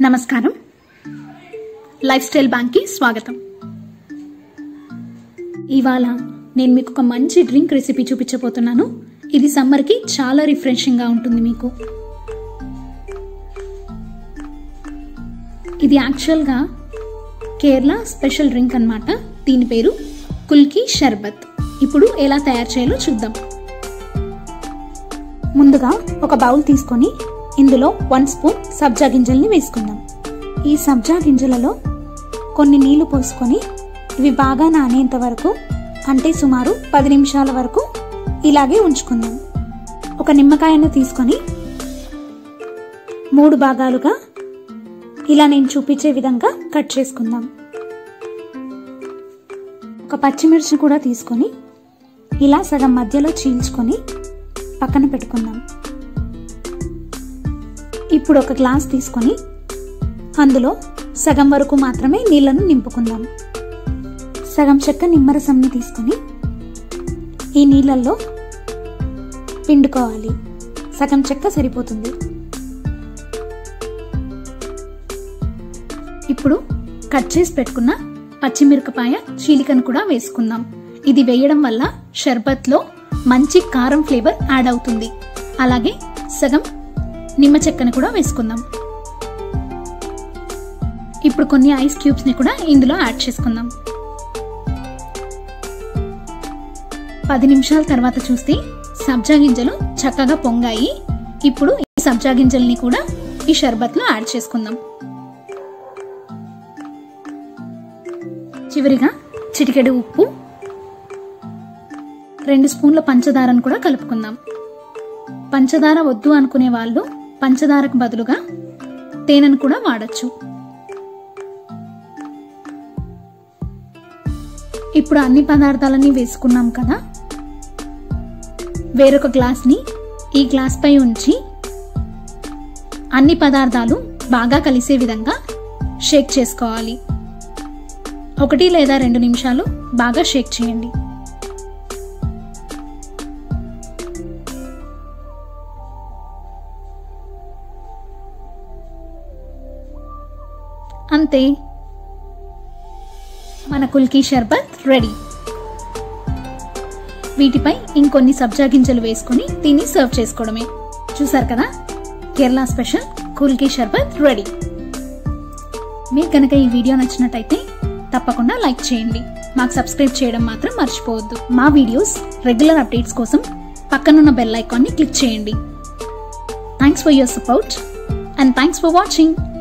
నమస్కారం life style బ్యాంక్కి స్వాగతం ఇవాళ నేను మీకు ఒక మంచి డ్రింక్ రెసిపీ చూపించబోతున్నాను ఇది సమ్మర్కి చాలా రిఫ్రెషింగ్గా ఉంటుంది మీకు ఇది యాక్చువల్గా కేరళ స్పెషల్ డ్రింక్ అన్నమాట దీని పేరు కుల్కి షర్బత్ ఇప్పుడు ఎలా తయారు చేయాలో చూద్దాం ముందుగా ఒక బౌల్ తీసుకొని ఇందులో వన్ స్పూన్ సబ్జా గింజల్ని వేసుకుందాం ఈ సబ్జా గింజలలో కొన్ని నీళ్లు పోసుకొని ఇవి బాగా నానేంత వరకు అంటే సుమారు పది నిమిషాల వరకు ఇలాగే ఉంచుకుందాం ఒక నిమ్మకాయను తీసుకొని మూడు భాగాలుగా ఇలా నేను చూపించే విధంగా కట్ చేసుకుందాం ఒక పచ్చిమిర్చి కూడా తీసుకొని ఇలా సగం మధ్యలో చీల్చుకొని పక్కన పెట్టుకుందాం ఇప్పుడు ఒక గ్లాస్ తీసుకొని అందులో సగం వరకు మాత్రమే నీళ్లను నింపుకుందాం సగం చెక్క నిమ్మరసంని తీసుకొని ఈ నీళ్ళల్లో పిండుకోవాలి సగం చెక్క సరిపోతుంది ఇప్పుడు కట్ చేసి పెట్టుకున్న పచ్చిమిరపకాయ చీలికను కూడా వేసుకుందాం ఇది వేయడం వల్ల షర్బత్లో మంచి కారం ఫ్లేవర్ యాడ్ అవుతుంది అలాగే సగం నిమ్మ చెక్కని కూడా వేసుకుందాం ఇప్పుడు కొన్ని ఐస్ క్యూబ్స్ ని కూడా ఇందులో యాడ్ చేసుకుందాం పది నిమిషాల తర్వాత చూస్తే సబ్జా గింజలు చక్కగా పొంగాయి ఇప్పుడు ఈ సబ్జా గింజల్ని కూడా ఈ షర్బత్లో యాడ్ చేసుకుందాం చివరిగా చిటికెడు ఉప్పు రెండు స్పూన్ల పంచదారను కూడా కలుపుకుందాం పంచదార వద్దు అనుకునే వాళ్ళు పంచదారకు బదులుగా తేనెను కూడా వాడచ్చు ఇప్పుడు అన్ని పదార్థాలని వేసుకున్నాం కదా వేరొక గ్లాస్ని ఈ గ్లాస్ పై ఉంచి అన్ని పదార్థాలు బాగా కలిసే విధంగా షేక్ చేసుకోవాలి ఒకటి లేదా రెండు నిమిషాలు బాగా షేక్ చేయండి అంతే మన కుల్కీ షర్బత్ రెడీ వీటిపై ఇంకొన్ని సబ్జా గింజలు వేసుకొని దీన్ని సర్వ్ చేసుకోవడమే చూసారు కదా కేరళ స్పెషల్ కుల్కీ షర్బత్ రెడీ మీకు కనుక ఈ వీడియో నచ్చినట్టయితే తప్పకుండా లైక్ చేయండి మాకు సబ్స్క్రైబ్ చేయడం మాత్రం మర్చిపోవద్దు మా వీడియోస్ రెగ్యులర్ అప్డేట్స్ కోసం పక్కనున్న బెల్ ఐకాన్ని క్లిక్ చేయండి thanks for your support and thanks for watching